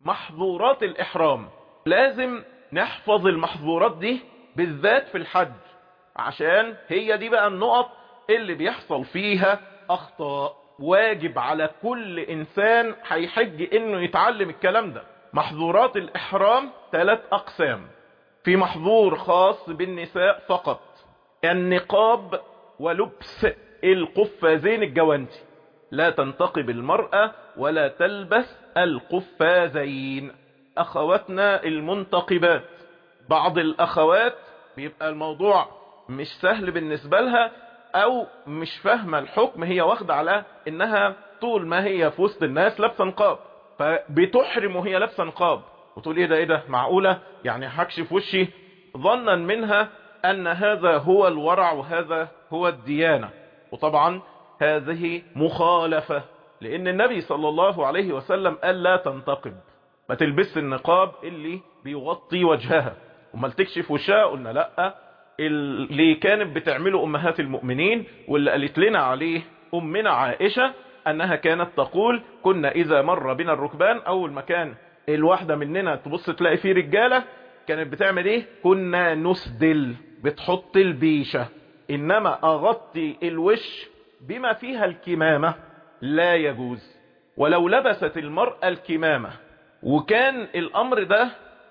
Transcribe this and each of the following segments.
محظورات الإحرام لازم نحفظ المحظورات دي بالذات في الحج عشان هي دي بقى النقط اللي بيحصل فيها أخطاء واجب على كل إنسان هيحج إنه يتعلم الكلام ده محظورات الإحرام ثلاث أقسام في محظور خاص بالنساء فقط النقاب ولبس القفازين الجوانتي لا تنتقب المرأة ولا تلبس القفازين أخواتنا المنتقبات بعض الأخوات بيبقى الموضوع مش سهل بالنسبة لها أو مش فاهمة الحكم هي واخدة على إنها طول ما هي في وسط الناس لابسة نقاب فبتحرم وهي لابسة نقاب وتقول ايه ده ايه ده معقولة يعني هكشف وشي ظنا منها ان هذا هو الورع وهذا هو الديانة وطبعا هذه مخالفة لان النبي صلى الله عليه وسلم قال لا تنتقب ما تلبس النقاب اللي بيغطي وجهها وما تكشف وشها قلنا لا اللي كانت بتعمله امهات المؤمنين واللي قالت لنا عليه امنا عائشة انها كانت تقول كنا اذا مر بنا الركبان اول مكان الواحدة مننا تبص تلاقي فيه رجالة كانت بتعمل ايه كنا نسدل بتحط البيشة انما اغطي الوش بما فيها الكمامة لا يجوز ولو لبست المرأة الكمامة وكان الامر ده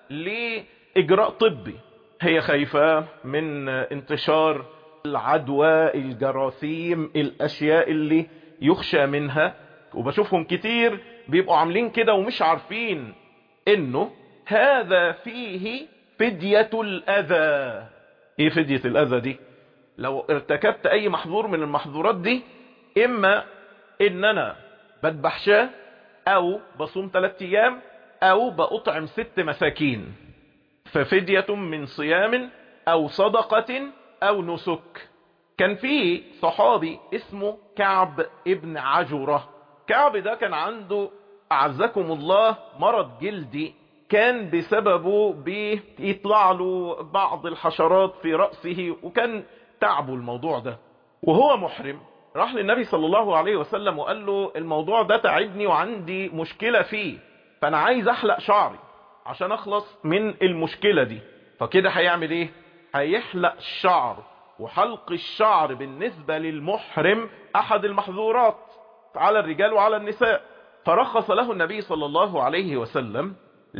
لاجراء طبي هي خايفة من انتشار العدوى الجراثيم الاشياء اللي يخشى منها وبشوفهم كتير بيبقوا عاملين كده ومش عارفين انه هذا فيه فدية الاذى ايه فدية الاذى دي لو ارتكبت اي محظور من المحظورات دي اما ان انا بذبح شاه او بصوم ثلاثة ايام او بأطعم ست مساكين ففدية من صيام او صدقة او نسك كان في صحابي اسمه كعب ابن عجرة كعب ده كان عنده أعزكم الله مرض جلدي كان بسببه بيطلع له بعض الحشرات في رأسه وكان تعبه الموضوع ده وهو محرم راح للنبي صلى الله عليه وسلم وقال له الموضوع ده تعبني وعندي مشكلة فيه فأنا عايز أحلق شعري عشان أخلص من المشكلة دي فكده هيعمل إيه هيحلق الشعر وحلق الشعر بالنسبة للمحرم أحد المحظورات على الرجال وعلى النساء فرخص له النبي صلى الله عليه وسلم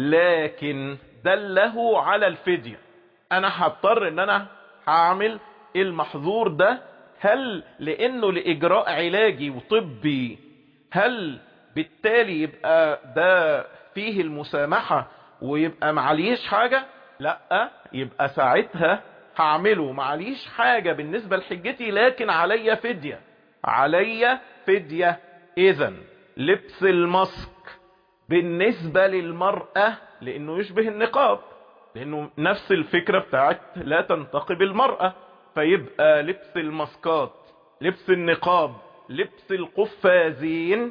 لكن دله على الفدية انا هضطر ان انا هعمل المحظور ده هل لانه لاجراء علاجي وطبي هل بالتالي يبقى ده فيه المسامحة ويبقى معليش حاجة لا يبقى ساعتها هعمله معليش حاجة بالنسبة لحجتي لكن عليا فدية عليا فدية اذا لبس الماسك بالنسبة للمرأة لانه يشبه النقاب لانه نفس الفكرة بتاعت لا تنتقب المرأة فيبقى لبس الماسكات لبس النقاب لبس القفازين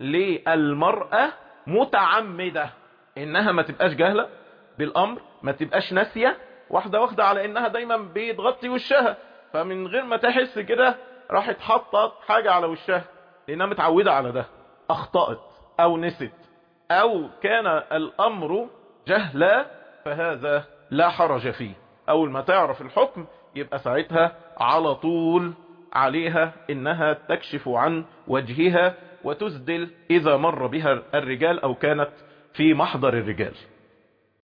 للمرأة متعمدة انها ما تبقاش جاهلة بالامر ما تبقاش ناسية واحدة واحدة على انها دايما بتغطي وشها فمن غير ما تحس كده راحت حطت حاجة على وشها لانها متعودة على ده اخطأت او نست او كان الامر جهلا فهذا لا حرج فيه اول ما تعرف الحكم يبقى ساعتها على طول عليها انها تكشف عن وجهها وتسدل اذا مر بها الرجال او كانت في محضر الرجال